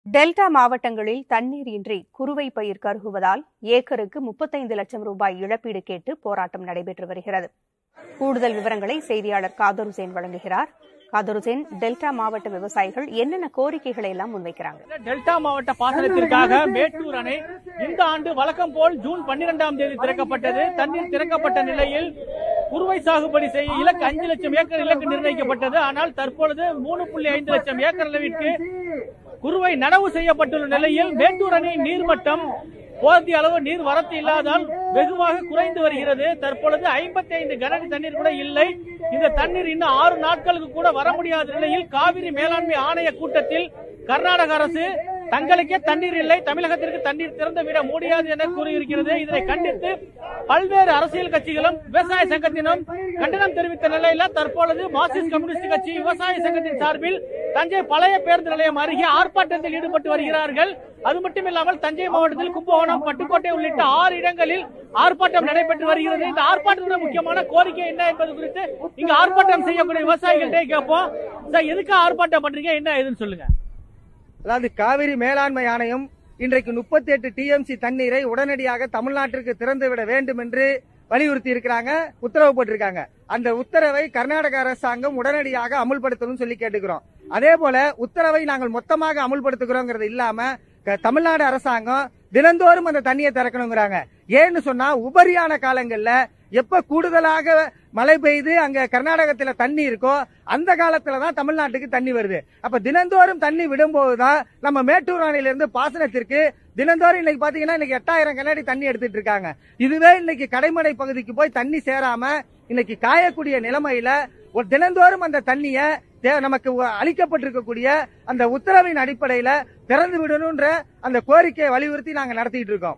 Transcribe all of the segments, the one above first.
delta மாவட்டங்களில் தண்ணீர் இன்றி குறுவை பயிர் கருகுவதால் ஏக்கருக்கு முப்பத்தைந்து லட்சம் ரூபாய் இழப்பீடு கேட்டு போராட்டம் நடைபெற்று வருகிறது கூடுதல் விவரங்களை செய்தியாளர் காதர் ஹுசேன் வழங்குகிறார் காதர் ஹுசேன் டெல்டா மாவட்ட விவசாயிகள் என்னென்ன கோரிக்கைகளை எல்லாம் முன்வைக்கிறாங்க டெல்டா மாவட்ட பாசனத்திற்காக மேட்டூர் அணை இந்த ஆண்டு வழக்கம் போல் ஜூன் பன்னிரெண்டாம் தேதி திறக்கப்பட்டது தண்ணீர் திறக்கப்பட்ட நிலையில் குறுவை சாகுபடி செய்ய இலக்கு அஞ்சு லட்சம் ஏக்கர் இலக்கு நிர்ணயிக்கப்பட்டது ஆனால் தற்பொழுது மூணு புள்ளி ஐந்து லட்சம் ஏக்கர் அளவிற்கு குறுவை நடவு செய்யப்பட்டுள்ள நிலையில் மேட்டூர் அணை நீர்மட்டம் போதிய அளவு நீர் வரத்து இல்லாதால் வெகுவாக குறைந்து வருகிறது தற்பொழுது ஐம்பத்தி ஐந்து கனஅடி தண்ணீர் கூட இல்லை இந்த தண்ணீர் இன்னும் ஆறு நாட்களுக்கு கூட வர முடியாத நிலையில் காவிரி மேலாண்மை ஆணைய கூட்டத்தில் கர்நாடக அரசு தங்களுக்கே தண்ணீர் இல்லை தமிழகத்திற்கு தண்ணீர் திறந்து விட முடியாது என கூறியிருக்கிறது இதனை கண்டித்து பல்வேறு அரசியல் கட்சிகளும் விவசாய சங்கத்தினும் கண்டனம் தெரிவித்த நிலையில தற்பொழுது மார்க்சிஸ்ட் கம்யூனிஸ்ட் கட்சி விவசாய சங்கத்தின் சார்பில் தஞ்சை பழைய பேருந்து நிலையம் அருகே ஆர்ப்பாட்டத்தில் ஈடுபட்டு வருகிறார்கள் அது மட்டும் இல்லாமல் தஞ்சை மாவட்டத்தில் கும்பகோணம் பட்டுக்கோட்டை உள்ளிட்ட ஆறு இடங்களில் ஆர்ப்பாட்டம் நடைபெற்று வருகிறது இந்த ஆர்ப்பாட்டத்தோட முக்கியமான கோரிக்கை என்ன என்பது குறித்து இங்க ஆர்ப்பாட்டம் செய்யக்கூடிய விவசாயிகள்கிட்ட கேட்போம் சார் எதுக்கு ஆர்ப்பாட்டம் பண்றீங்க என்ன ஏதுன்னு சொல்லுங்க அதாவது காவிரி மேலாண்மை ஆணையம் இன்றைக்கு முப்பத்தி எட்டு டிஎம்சி தண்ணீரை உடனடியாக தமிழ்நாட்டிற்கு திறந்துவிட வேண்டும் என்று வலியுறுத்தி இருக்கிறாங்க உத்தரவு போட்டிருக்காங்க அந்த உத்தரவை கர்நாடக அரசாங்கம் உடனடியாக அமுல்படுத்தணும்னு சொல்லி கேட்டுக்கிறோம் அதே போல உத்தரவை நாங்கள் மொத்தமாக அமுல்படுத்துகிறோங்கிறது இல்லாம க- தமிழ்நாடு அரசாங்கம் தினந்தோறும் அந்த தண்ணியை திறக்கணுங்கிறாங்க ஏன்னு சொன்னா உபரியான காலங்கள்ல எப்ப கூடுதலாக மழை பெய்து அங்க கர்நாடகத்துல தண்ணி இருக்கோ அந்த காலத்துல தான் தமிழ்நாட்டுக்கு தண்ணி வருது அப்ப தினந்தோறும் தண்ணி விடும்போதுதான் நம்ம மேட்டூர் அணையிலிருந்து பாசனத்திற்கு தினந்தோறும் இன்னைக்கு பாத்தீங்கன்னா இன்னைக்கு எட்டாயிரம் கண்ணாடி தண்ணி எடுத்துட்டு இருக்காங்க இதுவே இன்னைக்கு கடைமடை பகுதிக்கு போய் தண்ணி சேராம இன்னைக்கு காயக்கூடிய நிலைமையில ஒரு தினந்தோறும் அந்த தண்ணிய தே- நமக்கு உ- அளிக்கப்பட்டிருக்கக்கூடிய அந்த உத்தரவின் அடிப்படையில திறந்து விடணும்ன்ற அந்த கோரிக்கையை வலியுறுத்தி நாங்க நடத்திட்டு இருக்கோம்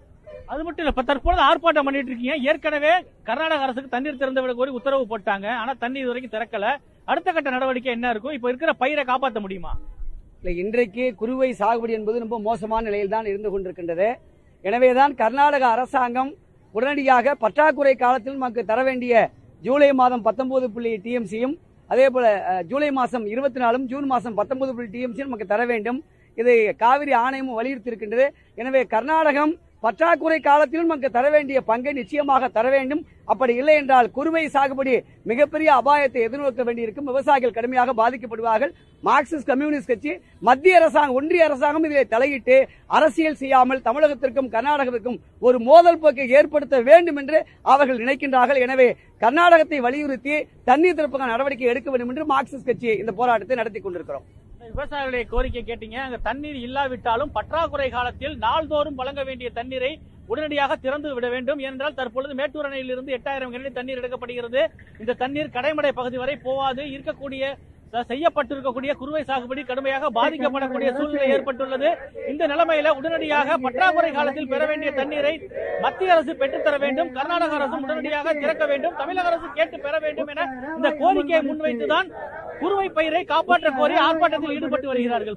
அது மட்டும் இல்ல இப்ப தற்பொழுது ஆர்ப்பாட்டம் பண்ணிட்டு இருக்கீங்க ஏற்கனவே கர்நாடக அரசுக்கு தண்ணீர் திறந்து விட கோரி உத்தரவு போட்டாங்க ஆனா தண்ணி இது வரைக்கும் திறக்கல அடுத்த கட்ட நடவடிக்கை என்ன இருக்கும் இப்ப இருக்கிற பயிரை காப்பாற்ற முடியுமா இல்லை இன்றைக்கு குறுவை சாகுபடி என்பது ரொம்ப மோசமான நிலையில் தான் இருந்து கொண்டிருக்கின்றது எனவேதான் கர்நாடக அரசாங்கம் உடனடியாக பற்றாக்குறை காலத்தில் நமக்கு தர வேண்டிய ஜூலை மாதம் பத்தொன்பது புள்ளி டிஎம்சியும் அதே போல அஹ், ஜூலை மாதம் இருபத்தி நாலும் ஜூன் மாதம் பத்தொன்பது புள்ளி டிஎம்சியும் நமக்கு தர வேண்டும் இதை காவிரி ஆணையமும் வலியுறுத்தி இருக்கின்றது எனவே கர்நாடகம் பற்றாக்குறை காலத்திலும் நமக்கு தர வேண்டிய பங்கை நிச்சயமாக தர வேண்டும் அப்படி இல்லை என்றால் குறுவை சாகுபடி மிகப்பெரிய அபாயத்தை எதிர்நோக்க வேண்டியிருக்கும் விவசாயிகள் கடுமையாக பாதிக்கப்படுவார்கள் மார்க்சிஸ்ட் கம்யூனிஸ்ட் கட்சி மத்திய அரசாங்கம் ஒன்றிய அரசாங்கம் இதில் தலையிட்டு அரசியல் செய்யாமல் தமிழகத்திற்கும் கர்நாடகத்திற்கும் ஒரு மோதல் போக்கை ஏற்படுத்த வேண்டும் என்று அவர்கள் நினைக்கின்றார்கள் எனவே கர்நாடகத்தை வலியுறுத்தி தண்ணீர் திறப்புக்கான நடவடிக்கை எடுக்க வேண்டும் என்று மார்க்சிஸ்ட் கட்சி இந்த போராட்டத்தை நடத்தி கொண்டிருக்கிறோம் விவசாயிகளுடைய கோரிக்கை கேட்டீங்க அங்க தண்ணீர் இல்லாவிட்டாலும் பற்றாக்குறை காலத்தில் நாள்தோறும் வழங்க வேண்டிய தண்ணீரை உடனடியாக திறந்து விட வேண்டும் ஏனென்றால் தற்பொழுது மேட்டூர் அணையிலிருந்து எட்டாயிரம் கனடி தண்ணீர் எடுக்கப்படுகிறது இந்த தண்ணீர் கடைமடை பகுதி வரை போவாது இருக்கக்கூடிய ச- செய்யப்பட்டிருக்கக்கூடிய குறுவை சாகுபடி கடுமையாக பாதிக்கப்படக்கூடிய சூழ்நிலை ஏற்பட்டுள்ளது இந்த நிலைமையில உடனடியாக பற்றாக்குறை காலத்தில் பெற வேண்டிய தண்ணீரை மத்திய அரசு பெற்றுத்தர வேண்டும் கர்நாடக அரசும் உடனடியாக திறக்க வேண்டும் தமிழக அரசு கேட்டு பெற வேண்டும் என இந்த கோரிக்கையை முன்வைத்துதான் குறுவை பயிரை காப்பாற்ற கோரி ஆர்ப்பாட்டத்தில் ஈடுபட்டு வருகிறார்கள்